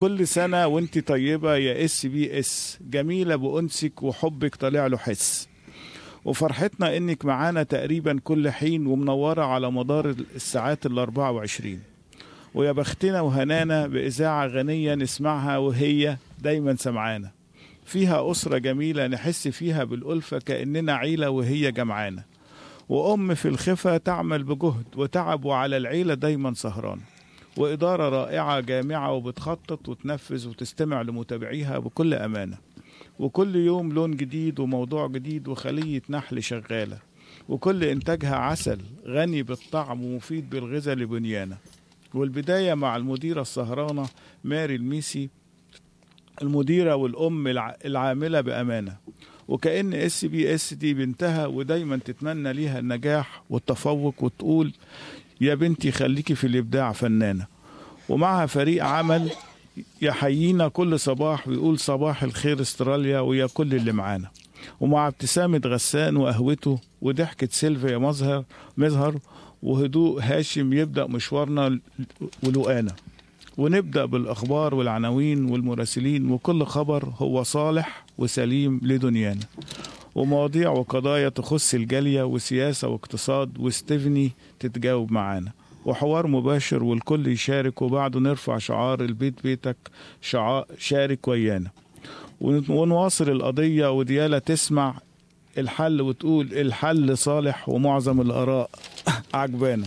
كل سنة وانت طيبة يا اس بي اس جميلة بأنسك وحبك طالع له حس وفرحتنا انك معانا تقريبا كل حين ومنورة على مدار الساعات ال 24 ويا بختنا وهنانا بإذاعة غنية نسمعها وهي دايما سمعانا فيها أسرة جميلة نحس فيها بالألفة كأننا عيلة وهي جمعانا وأم في الخفة تعمل بجهد وتعب وعلى العيلة دايما سهران وإدارة رائعة جامعة وبتخطط وتنفذ وتستمع لمتابعيها بكل أمانة وكل يوم لون جديد وموضوع جديد وخلية نحل شغالة وكل إنتاجها عسل غني بالطعم ومفيد بالغذاء لبنيانة والبداية مع المديرة السهرانة ماري الميسي المديرة والأم الع- العاملة بأمانة وكأن اس بي اس دي بنتها ودايما تتمنى ليها النجاح والتفوق وتقول يا بنتي خليكي في الإبداع فنانة ومعها فريق عمل يحيينا كل صباح ويقول صباح الخير استراليا ويا كل اللي معانا ومع ابتسامة غسان وقهوته وضحكة سيلفيا مظهر مظهر وهدوء هاشم يبدأ مشوارنا ولقانا ونبدأ بالأخبار والعناوين والمراسلين وكل خبر هو صالح وسليم لدنيانا ومواضيع وقضايا تخص الجالية وسياسة واقتصاد وستيفني تتجاوب معانا وحوار مباشر والكل يشارك وبعده نرفع شعار البيت بيتك شعار شارك ويانا ون- ونواصل القضية وديالة تسمع الحل وتقول الحل صالح ومعظم الآراء عجبانا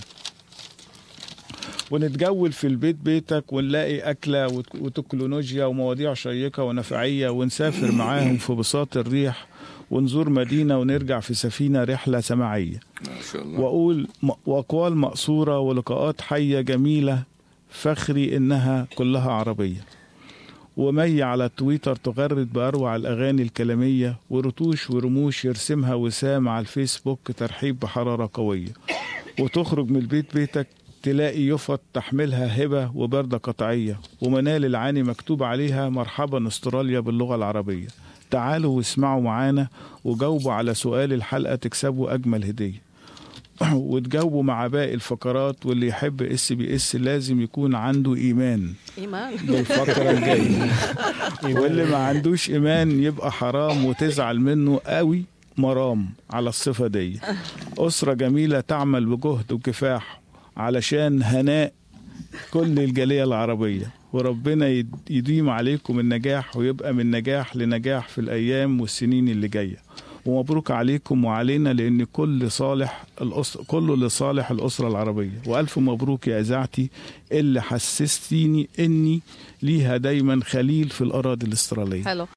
ونتجول في البيت بيتك ونلاقي أكلة وت- وتكنولوجيا ومواضيع شيقة ونفعية ونسافر معاهم في بساط الريح ونزور مدينة ونرجع في سفينة رحلة سماعية ما شاء الله وأقول م- وأقوال مقصورة ولقاءات حية جميلة فخري إنها كلها عربية ومي على تويتر تغرد بأروع الأغاني الكلامية ورتوش ورموش يرسمها وسام على الفيسبوك ترحيب بحرارة قوية وتخرج من البيت بيتك تلاقي يفط تحملها هبة وبردة قطعية ومنال العاني مكتوب عليها مرحبا استراليا باللغة العربية تعالوا واسمعوا معانا وجاوبوا على سؤال الحلقة تكسبوا أجمل هدية وتجاوبوا مع باقي الفقرات واللي يحب اس بي اس لازم يكون عنده ايمان ايمان بالفقره الجايه واللي ما عندوش ايمان يبقى حرام وتزعل منه قوي مرام على الصفه دي اسره جميله تعمل بجهد وكفاح علشان هناء كل الجاليه العربيه وربنا يد- يديم عليكم النجاح ويبقى من نجاح لنجاح في الايام والسنين اللي جايه ومبروك عليكم وعلينا لان كل صالح الأسر كله لصالح الاسره العربيه والف مبروك يا اذاعتي اللي حسستيني اني ليها دايما خليل في الاراضي الاستراليه حلو